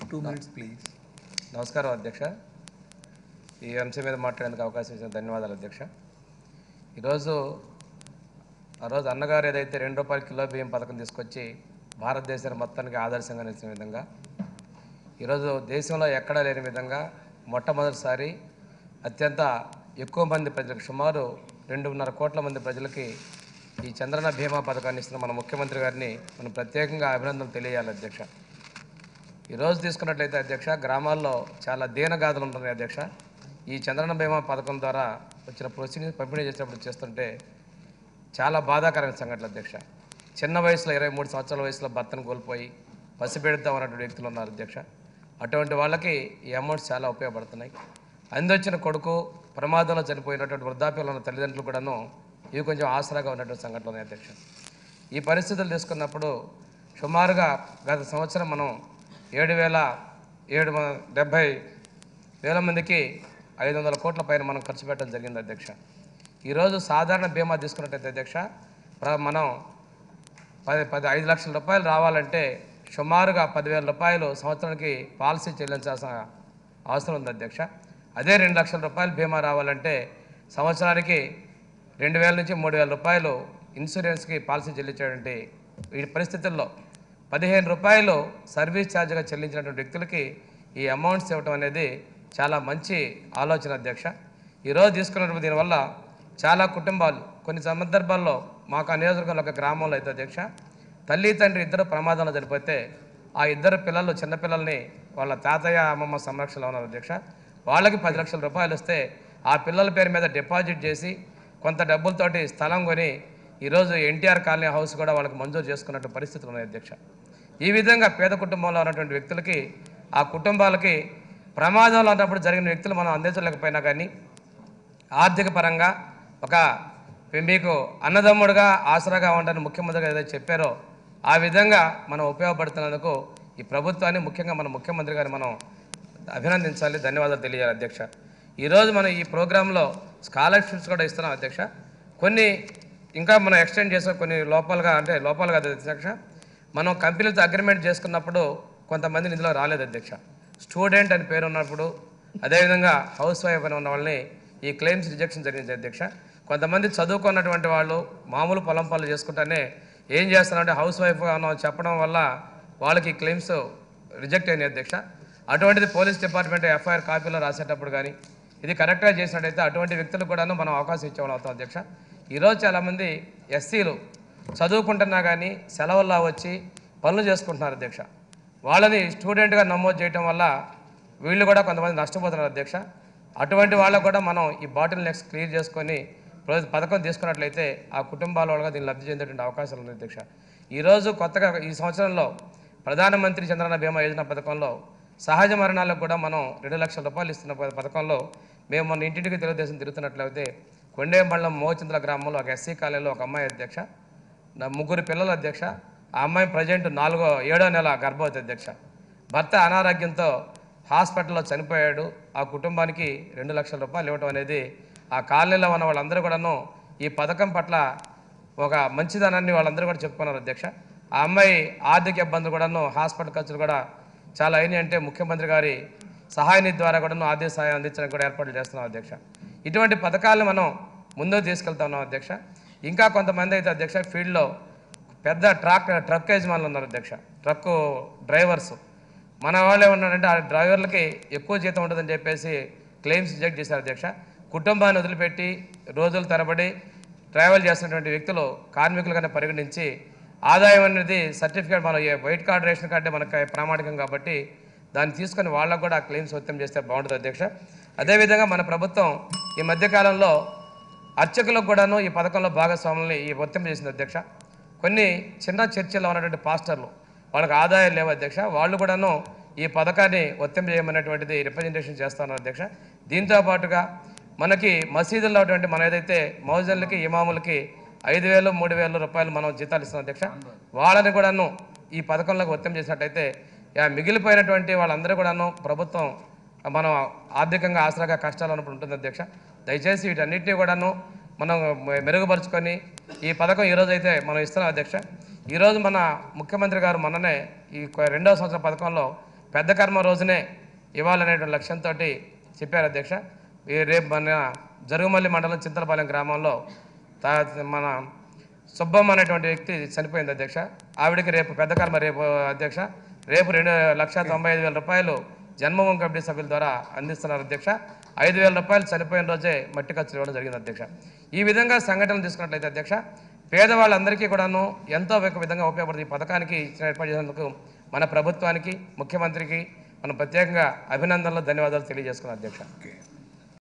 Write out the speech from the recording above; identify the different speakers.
Speaker 1: two minutes, please.
Speaker 2: నమస్కారం అధ్యక్ష ఈ అంశం మీద మాట్లాడేందుకు అవకాశం ఇచ్చిన ధన్యవాదాలు అధ్యక్ష ఈరోజు ఆ రోజు అన్నగారు ఏదైతే రెండు రూపాయల కిలో బియ్యం పథకం తీసుకొచ్చి భారతదేశాన్ని మొత్తానికి ఆదర్శంగా నిలిచిన విధంగా ఈరోజు దేశంలో ఎక్కడా లేని విధంగా మొట్టమొదటిసారి అత్యంత ఎక్కువ మంది ప్రజలకు సుమారు రెండున్నర కోట్ల మంది ప్రజలకి ఈ చంద్రన బీమా పథకాన్ని ఇస్తున్న మన ముఖ్యమంత్రి గారిని మనం ప్రత్యేకంగా అభినందనలు తెలియాలి అధ్యక్ష ఈరోజు తీసుకున్నట్లయితే అధ్యక్ష గ్రామాల్లో చాలా దీనగాథలు ఉంటున్నాయి అధ్యక్ష ఈ చంద్రన బీమా పథకం ద్వారా వచ్చిన ప్రొసీడింగ్ పంపిణీ చేసేటప్పుడు చేస్తుంటే చాలా బాధాకరమైన సంఘటనలు అధ్యక్ష చిన్న వయసులో ఇరవై మూడు సంవత్సరాల వయసులో భర్తను కోల్పోయి పసిపెడతాం అన్నటువంటి వ్యక్తులు ఉన్నారు అధ్యక్ష అటువంటి వాళ్ళకి ఈ అమౌంట్స్ చాలా ఉపయోగపడుతున్నాయి అందొచ్చిన కొడుకు ప్రమాదంలో చనిపోయినటువంటి వృద్ధాప్యంలో ఉన్న తల్లిదండ్రులు కూడాను ఇవి కొంచెం ఆసరాగా ఉన్నటువంటి సంఘటనలు ఉన్నాయి అధ్యక్ష ఈ పరిస్థితులు తీసుకున్నప్పుడు సుమారుగా గత సంవత్సరం మనం ఏడు వేల ఏడు వ- డెబ్భై వేల మందికి ఐదు వందల కోట్ల పైన మనం ఖర్చు పెట్టడం జరిగింది అధ్యక్ష ఈరోజు సాధారణ బీమా తీసుకున్నట్టయితే అధ్యక్ష ప్ర- మనం పది పది ఐదు లక్షల రూపాయలు రావాలంటే సుమారుగా పదివేల రూపాయలు సంవత్సరానికి పాలసీ చెల్లించాల్సిన అవసరం ఉంది అధ్యక్ష అదే రెండు లక్షల రూపాయలు బీమా రావాలంటే సంవత్సరానికి రెండు వేల నుంచి మూడు వేల రూపాయలు ఇన్సూరెన్స్కి పాలసీ చెల్లించేటువంటి ఈ పరిస్థితుల్లో పదిహేను రూపాయలు సర్వీస్ ఛార్జ్గా చెల్లించినటువంటి వ్యక్తులకి ఈ అమౌంట్స్ ఇవ్వటం అనేది చాలా మంచి ఆలోచన అధ్యక్ష ఈరోజు తీసుకున్నటువంటి దీనివల్ల చాలా కుటుంబాలు కొన్ని సందర్భాల్లో మాకు ఆ నియోజకవర్గంలో ఒక గ్రామంలో అయితే అధ్యక్ష తల్లి తండ్రి ఇద్దరు ప్రమాదంలో చనిపోతే ఆ ఇద్దరు పిల్లలు చిన్నపిల్లల్ని వాళ్ళ తాతయ్య అమ్మమ్మ సంరక్షణలో ఉన్నారు అధ్యక్ష వాళ్ళకి పది లక్షల రూపాయలు వస్తే ఆ పిల్లల పేరు మీద డిపాజిట్ చేసి కొంత డబ్బులతోటి స్థలం కొని ఈరోజు ఎన్టీఆర్ కాలనీ హౌస్ కూడా వాళ్ళకి మంజూరు చేసుకున్నట్టు పరిస్థితులు ఉన్నాయి అధ్యక్ష ఈ విధంగా పేద కుటుంబంలో ఉన్నటువంటి వ్యక్తులకి ఆ కుటుంబాలకి ప్రమాదంలో ఉన్నప్పుడు జరిగిన వ్యక్తులు మనం అందించలేకపోయినా కానీ ఆర్థిక పరంగా ఒక మీకు అన్నదమ్ముడుగా ఆసరాగా ఉండాలని ముఖ్యమంత్రి గారు ఏదైతే చెప్పారో ఆ విధంగా మనం ఉపయోగపడుతున్నందుకు ఈ ప్రభుత్వాన్ని ముఖ్యంగా మన ముఖ్యమంత్రి గారిని మనం అభినందించాలి ధన్యవాదాలు తెలియాలి అధ్యక్ష ఈరోజు మనం ఈ ప్రోగ్రాంలో స్కాలర్షిప్స్ కూడా ఇస్తున్నాం అధ్యక్ష కొన్ని ఇంకా మనం ఎక్స్టెండ్ చేసే కొన్ని లోపాలుగా అంటే లోపాలు కాదు అధ్యక్ష మనం కంపెనీలతో అగ్రిమెంట్ చేసుకున్నప్పుడు కొంతమంది ఇందులో రాలేదు అధ్యక్ష స్టూడెంట్ అని పేరు ఉన్నప్పుడు అదేవిధంగా హౌస్ వైఫ్ అని ఉన్న వాళ్ళని ఈ క్లెయిమ్స్ రిజెక్షన్ జరిగింది అధ్యక్ష కొంతమంది చదువుకున్నటువంటి వాళ్ళు మామూలు పొలం పనులు చేసుకుంటానే ఏం చేస్తున్నారంటే హౌస్ వైఫ్గా ఉన్నాం చెప్పడం వల్ల వాళ్ళకి క్లెయిమ్స్ రిజెక్ట్ అయినాయి అధ్యక్ష అటువంటిది పోలీస్ డిపార్ట్మెంట్ ఎఫ్ఐఆర్ కాపీలో రాసేటప్పుడు కానీ ఇది కరెక్ట్గా చేసినట్టయితే అటువంటి వ్యక్తులకు కూడాను మనం అవకాశం ఇచ్చేవాళ్ళం అవుతాం అధ్యక్ష ఈరోజు చాలామంది ఎస్సీలు చదువుకుంటున్నా కానీ సెలవుల్లో వచ్చి పనులు చేసుకుంటున్నారు అధ్యక్ష వాళ్ళని స్టూడెంట్గా నమోదు చేయటం వల్ల వీళ్ళు కూడా కొంతమంది నష్టపోతున్నారు అధ్యక్ష అటువంటి వాళ్ళకు కూడా మనం ఈ బాటిల్ నెక్స్ట్ క్లియర్ చేసుకొని రోజు పథకం తీసుకున్నట్లయితే ఆ కుటుంబాల వాళ్ళగా దీన్ని లబ్ధి చెందేటువంటి అవకాశాలు ఉన్నాయి అధ్యక్ష ఈరోజు కొత్తగా ఈ సంవత్సరంలో ప్రధానమంత్రి చంద్రన్న బీమా యోజన పథకంలో సహజ మరణాలకు కూడా మనం రెండు లక్షల రూపాయలు ఇస్తున్న ప- పథకంలో మేము మన ఇంటింటికి తెలుగుదేశం తిరుగుతున్నట్లయితే కొండేంబళ్ళం మోచింతల గ్రామంలో ఒక ఎస్సీ కాలేజీలో ఒక అమ్మాయి అధ్యక్ష నా ముగ్గురు పిల్లల అధ్యక్ష ఆ అమ్మాయి ప్రజెంట్ నాలుగో ఏడో నెల గర్భవతి అధ్యక్ష భర్త అనారోగ్యంతో హాస్పిటల్లో చనిపోయాడు ఆ కుటుంబానికి రెండు లక్షల రూపాయలు ఇవ్వడం అనేది ఆ కాలనీలో ఉన్న వాళ్ళందరూ కూడాను ఈ పథకం పట్ల ఒక మంచిదనాన్ని వాళ్ళందరూ కూడా చెప్పుకున్నారు అధ్యక్ష ఆ అమ్మాయి ఆర్థిక ఇబ్బందులు కూడాను హాస్పిటల్ ఖర్చులు కూడా చాలా అయినాయి అంటే ముఖ్యమంత్రి గారి సహాయ నిధి ద్వారా కూడాను ఆర్థిక సహాయం అందించడానికి కూడా ఏర్పాట్లు చేస్తున్నాం అధ్యక్ష ఇటువంటి పథకాలను మనం ముందుకు తీసుకెళ్తా ఉన్నాం అధ్యక్ష ఇంకా కొంతమంది అయితే అధ్యక్ష ఫీల్డ్లో పెద్ద ట్రాక్ ట్రక్ యజమానులు ఉన్నారు అధ్యక్ష ట్రక్ డ్రైవర్స్ మన వాళ్ళు ఏమన్నారంటే ఆ డ్రైవర్లకి ఎక్కువ జీతం ఉంటుందని చెప్పేసి క్లెయిమ్స్ రిజెక్ట్ చేశారు అధ్యక్ష కుటుంబాన్ని వదిలిపెట్టి రోజుల తరబడి ట్రావెల్ చేస్తున్నటువంటి వ్యక్తులు కార్మికులుగానే పరిగణించి ఆదాయం అనేది సర్టిఫికేట్ మన ఏ వైట్ కార్డ్ రేషన్ కార్డే మనకు ప్రామాణికం కాబట్టి దాన్ని తీసుకొని వాళ్ళకు కూడా క్లెయిమ్స్ వ్యక్తం చేస్తే బాగుంటుంది అధ్యక్ష అదేవిధంగా మన ప్రభుత్వం ఈ మధ్యకాలంలో అర్చకులకు కూడాను ఈ పథకంలో భాగస్వాములని ఈ వర్తింప చేసింది అధ్యక్ష కొన్ని చిన్న చర్చిల్లో ఉన్నటువంటి పాస్టర్లు వాళ్ళకి ఆదాయం లేవు అధ్యక్ష వాళ్ళు కూడాను ఈ పథకాన్ని వర్తింప చేయమనేటువంటిది రిప్రజెంటేషన్ చేస్తున్నారు అధ్యక్ష దీంతో పాటుగా మనకి మసీదుల్లో ఉన్నటువంటి మన ఏదైతే మౌజన్లకి ఇమాములకి ఐదు వేలు మూడు వేల రూపాయలు మనం జీతాలు ఇస్తున్నాం అధ్యక్ష వాళ్ళని కూడాను ఈ పథకంలోకి వర్తింప చేసినట్టయితే ఆ మిగిలిపోయినటువంటి వాళ్ళందరూ కూడాను ప్రభుత్వం మనం ఆర్థికంగా ఆసరాగా కష్టాలు ఉన్నప్పుడు ఉంటుంది అధ్యక్ష దయచేసి వీటన్నిటిని కూడాను మనం మె- మెరుగుపరుచుకొని ఈ పథకం ఈరోజు అయితే మనం ఇస్తున్నాం అధ్యక్ష ఈరోజు మన ముఖ్యమంత్రి గారు మొన్ననే ఈ కొ- రెండవ సంవత్సరం పథకంలో పెద్ద కర్మ రోజునే ఇవ్వాలనేటువంటి లక్ష్యంతో చెప్పారు అధ్యక్ష ఈ రేపు మన జరుగుమల్లి మండలం చింతలపాలెం గ్రామంలో తా మన సుబ్బమ్మ అనేటువంటి వ్యక్తి చనిపోయింది అధ్యక్ష ఆవిడకి రేపు పెద్ద కర్మ రేపు అధ్యక్ష రేపు రెండు లక్ష తొంభై ఐదు వేల రూపాయలు జన్మభూమి కమిటీ సభ్యుల ద్వారా అందిస్తున్నారు అధ్యక్ష ఐదు వేల రూపాయలు చనిపోయిన రోజే మట్టి ఖర్చులు ఇవ్వడం జరిగింది అధ్యక్ష ఈ విధంగా సంఘటనలు తీసుకున్నట్లయితే అధ్యక్ష పేదవాళ్ళందరికీ కూడాను ఎంతో ఒక విధంగా ఉపయోగపడుతుంది ఈ పథకానికి ఇచ్చిన ఏర్పాటు చేసినందుకు మన ప్రభుత్వానికి ముఖ్యమంత్రికి మనం ప్రత్యేకంగా అభినందనలు ధన్యవాదాలు తెలియజేసుకున్నాం అధ్యక్ష